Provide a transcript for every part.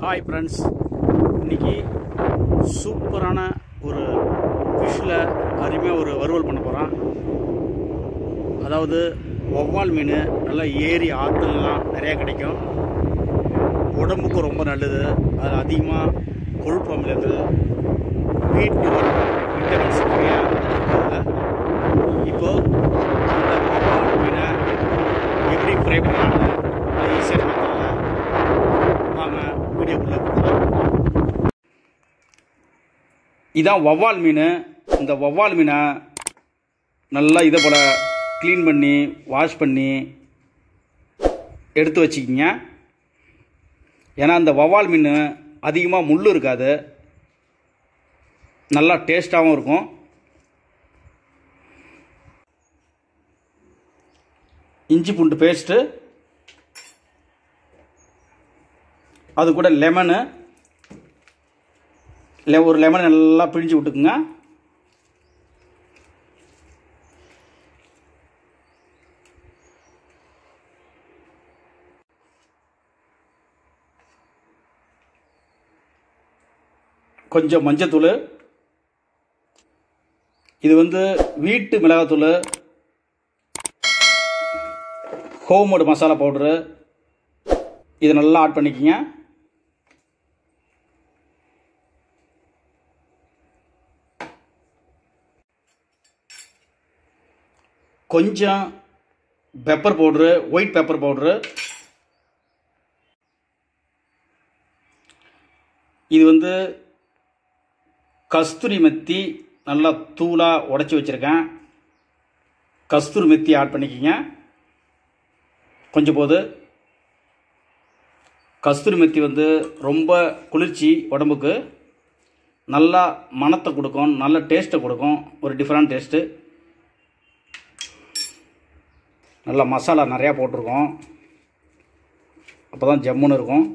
hi friends இன்னைக்கு சூப்பரான ஒரு ஃபிஷ்ஷில் அருமையாக ஒரு வறுவல் பண்ண போகிறோம் அதாவது வவ்வால் மீன் நல்லா ஏரி ஆற்றுலலாம் நிறையா கிடைக்கும் உடம்புக்கு ரொம்ப நல்லது அது அதிகமாக கொழுப்பு அமிலங்கள் வீட் விட்டமின்ஸ் நிறையா இருக்குது இப்போ அந்த வவ்வால் மீனை எப்படி ஃப்ரை பண்ணலாம்னு ஈஸியாக மெத்தடில் வாங்க வீடியோக்குள்ளே போகலாம் இதான் வவ்வால் மீன் இந்த வவ்வால் மீனை நல்லா இதை போல் க்ளீன் பண்ணி வாஷ் பண்ணி எடுத்து வச்சுக்கிங்க ஏன்னா இந்த வவ்வால் மீன் அதிகமாக முள் இருக்காது நல்லா டேஸ்ட்டாகவும் இருக்கும் இஞ்சி பூண்டு பேஸ்ட்டு அது கூட லெமனு இல்லை ஒரு லெமன் நல்லா பிழிஞ்சு விட்டுக்குங்க கொஞ்சம் மஞ்சத்தூள் இது வந்து வீட்டு மிளகாத்தூள் ஹோம்மேடு மசாலா பவுட்ரு இதை நல்லா ஆட் பண்ணிக்கோங்க கொஞ்சம் pepper powder white pepper powder இது வந்து கஸ்தூரி மெத்தி நல்லா தூளாக உடச்சி வச்சுருக்கேன் கஸ்தூரி மெத்தி ஆட் பண்ணிக்கிங்க கொஞ்சம் போது கஸ்தூரி மெத்தி வந்து ரொம்ப குளிர்ச்சி உடம்புக்கு நல்லா மணத்தை கொடுக்கும் நல்ல டேஸ்ட்டை கொடுக்கும் ஒரு டிஃப்ரெண்ட் டேஸ்ட்டு நல்லா மசாலா நிறையா போட்டிருக்கோம் அப்போ தான் ஜம்முன்னு இருக்கும்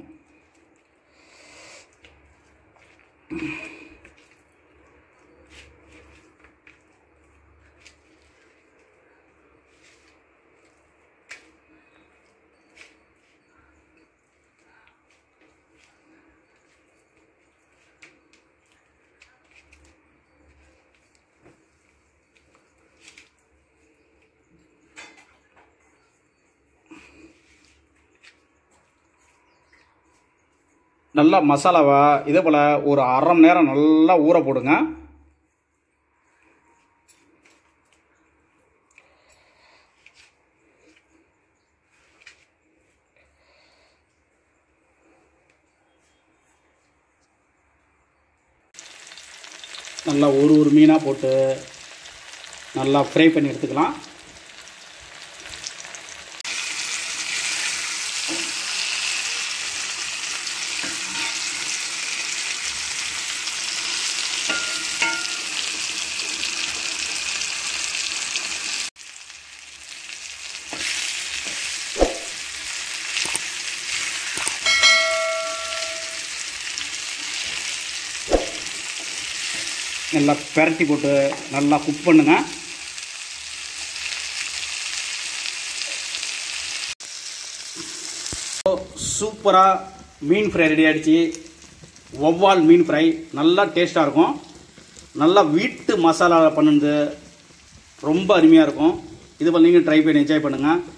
நல்லா மசாலாவை இதே போல் ஒரு அரை மணி நேரம் நல்லா ஊற போடுங்க நல்லா ஒரு ஒரு மீனாக போட்டு நல்லா ஃப்ரை பண்ணி எடுத்துக்கலாம் நல்லா பெரட்டி போட்டு நல்லா குக் பண்ணுங்க சூப்பராக மீன் ஃப்ரை ரெடி ஆகிடுச்சு ஒவ்வால் மீன் ஃப்ரை நல்லா டேஸ்ட்டாக இருக்கும் நல்லா வீட்டு மசாலா பண்ணுது ரொம்ப அருமையாக இருக்கும் இது போல் நீங்கள் ட்ரை பண்ணி என்ஜாய் பண்ணுங்கள்